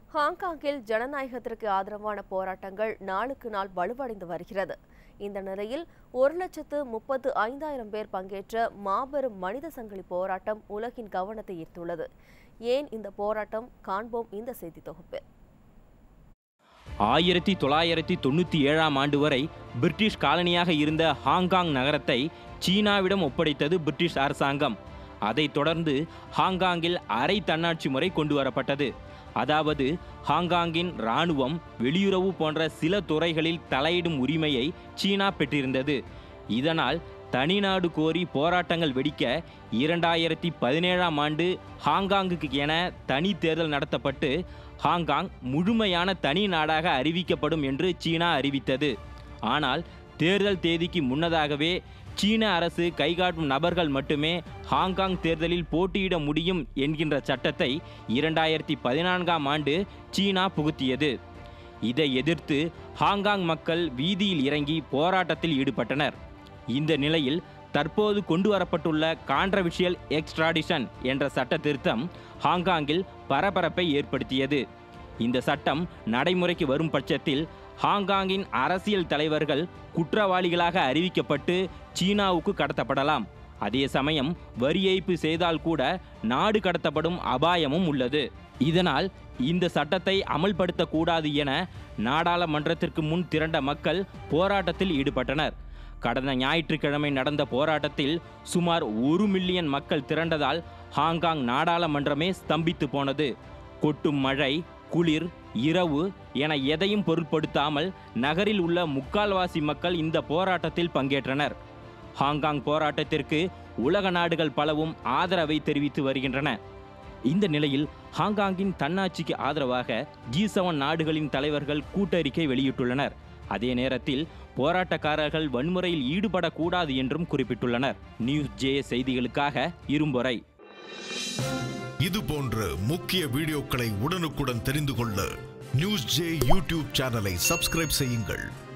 ஹாங்காங்கில் ஜனநாயகத்திற்கு ஆதரவான போராட்டங்கள் நாளுக்கு நாள் வலுவடைந்து வருகிறது இந்த நிலையில் ஒரு லட்சத்து முப்பத்து ஐந்தாயிரம் பேர் பங்கேற்ற மாபெரும் மனித சங்கிலி போராட்டம் உலகின் கவனத்தை ஈர்த்துள்ளது ஏன் இந்த போராட்டம் காண்போம் இந்த செய்தி தொகுப்பில் ஆயிரத்தி தொள்ளாயிரத்தி தொண்ணூற்றி ஏழாம் ஆண்டு வரை பிரிட்டிஷ் காலனியாக இருந்த ஹாங்காங் நகரத்தை சீனாவிடம் ஒப்படைத்தது பிரிட்டிஷ் அரசாங்கம் அதைத் தொடர்ந்து ஹாங்காங்கில் அரை தன்னாட்சி முறை கொண்டு வரப்பட்டது அதாவது ஹாங்காங்கின் இராணுவம் வெளியுறவு போன்ற சில துறைகளில் தலையிடும் உரிமையை சீனா பெற்றிருந்தது இதனால் தனிநாடு கோரி போராட்டங்கள் வெடிக்க இரண்டாயிரத்தி பதினேழாம் ஆண்டு ஹாங்காங்குக்கு என தனி தேர்தல் நடத்தப்பட்டு ஹாங்காங் முழுமையான தனி நாடாக அறிவிக்கப்படும் என்று சீனா அறிவித்தது ஆனால் தேர்தல் தேதிக்கு முன்னதாகவே சீன அரசு கைகாட்டும் நபர்கள் மட்டுமே ஹாங்காங் தேர்தலில் போட்டியிட முடியும் என்கின்ற சட்டத்தை இரண்டாயிரத்தி பதினான்காம் ஆண்டு சீனா புகுத்தியது இதை எதிர்த்து ஹாங்காங் மக்கள் வீதியில் இறங்கி போராட்டத்தில் ஈடுபட்டனர் இந்த நிலையில் தற்போது கொண்டு வரப்பட்டுள்ள கான்ட்ரவிஷியல் எக்ஸ்ட்ராடிஷன் என்ற சட்ட திருத்தம் ஹாங்காங்கில் பரபரப்பை ஏற்படுத்தியது இந்த சட்டம் நடைமுறைக்கு வரும் பட்சத்தில் ஹாங்காங்கின் அரசியல் தலைவர்கள் குற்றவாளிகளாக அறிவிக்கப்பட்டு சீனாவுக்கு கடத்தப்படலாம் அதே சமயம் வரி ஏய்ப்பு செய்தால் கூட நாடு கடத்தப்படும் அபாயமும் உள்ளது இதனால் இந்த சட்டத்தை அமல்படுத்தக்கூடாது என நாடாளுமன்றத்திற்கு முன் திரண்ட மக்கள் போராட்டத்தில் ஈடுபட்டனர் கடந்த ஞாயிற்றுக்கிழமை நடந்த போராட்டத்தில் சுமார் ஒரு மில்லியன் மக்கள் திரண்டதால் ஹாங்காங் நாடாளுமன்றமே ஸ்தம்பித்து போனது கொட்டும் மழை குளிர் இரவு என எதையும் பொருட்படுத்தாமல் நகரில் உள்ள முக்கால்வாசி மக்கள் இந்த போராட்டத்தில் பங்கேற்றனர் ஹாங்காங் போராட்டத்திற்கு உலக நாடுகள் பலவும் ஆதரவை தெரிவித்து வருகின்றன இந்த நிலையில் ஹாங்காங்கின் தன்னாட்சிக்கு ஆதரவாக ஜி செவன் நாடுகளின் தலைவர்கள் கூட்டறிக்கை வெளியிட்டுள்ளனர் அதே நேரத்தில் போராட்டக்காரர்கள் வன்முறையில் ஈடுபடக்கூடாது என்றும் குறிப்பிட்டுள்ளனர் நியூஸ் ஜே செய்திகளுக்காக இரும்பொறை இது போன்ற முக்கிய வீடியோக்களை உடனுக்குடன் தெரிந்து கொள்ள நியூஸ் ஜே யூடியூப் சேனலை சப்ஸ்கிரைப் செய்யுங்கள்